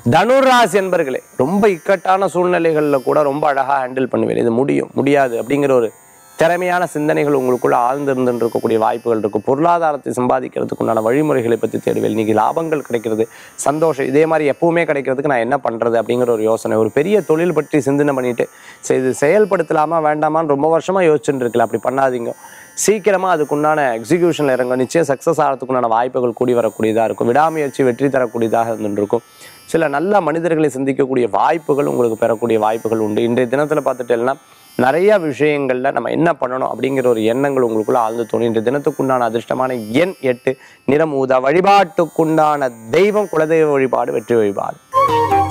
தனுராசி என்பர்களே ரொம்ப இக்கட்டான சூழ்நிலைகளில் கூட ரொம்ப அழகாக ஹேண்டில் பண்ணுவேன் இது முடியும் முடியாது அப்படிங்கிற ஒரு திறமையான சிந்தனைகள் உங்களுக்குள்ள ஆழ்ந்திருந்து இருக்கக்கூடிய வாய்ப்புகள் இருக்கும் பொருளாதாரத்தை சம்பாதிக்கிறதுக்கு உண்டான வழிமுறைகளை பற்றி தேடுவேன் இன்னைக்கு லாபங்கள் கிடைக்கிறது சந்தோஷம் இதே மாதிரி எப்பவுமே கிடைக்கிறதுக்கு நான் என்ன பண்ணுறது அப்படிங்கிற ஒரு யோசனை ஒரு பெரிய தொழில் பற்றி சிந்தனை பண்ணிட்டு சரி இது செயல்படுத்தலாமா வேண்டாமான்னு ரொம்ப வருஷமாக யோசிச்சுட்டு இருக்கல அப்படி பண்ணாதீங்க சீக்கிரமாக அதுக்குண்டான எக்ஸிகியூஷனில் இறங்க நிச்சயம் சக்ஸஸ் ஆகிறதுக்குண்டான வாய்ப்புகள் கூடி வரக்கூடியதாக இருக்கும் விடாமுயற்சி வெற்றி தரக்கூடியதாக இருந்துருக்கும் சில நல்ல மனிதர்களை சந்திக்கக்கூடிய வாய்ப்புகள் உங்களுக்கு பெறக்கூடிய வாய்ப்புகள் உண்டு இன்றைய தினத்தில் பார்த்துட்டேன்னா நிறைய விஷயங்கள்ல நம்ம என்ன பண்ணணும் அப்படிங்கிற ஒரு எண்ணங்கள் உங்களுக்குள்ள ஆழ்ந்து தோணும் இன்றைய தினத்துக்குண்டான அதிர்ஷ்டமான எண் எட்டு நிறம் ஊதா வழிபாட்டுக்குண்டான தெய்வம் குலதெய்வ வழிபாடு வெற்றி வழிபாடு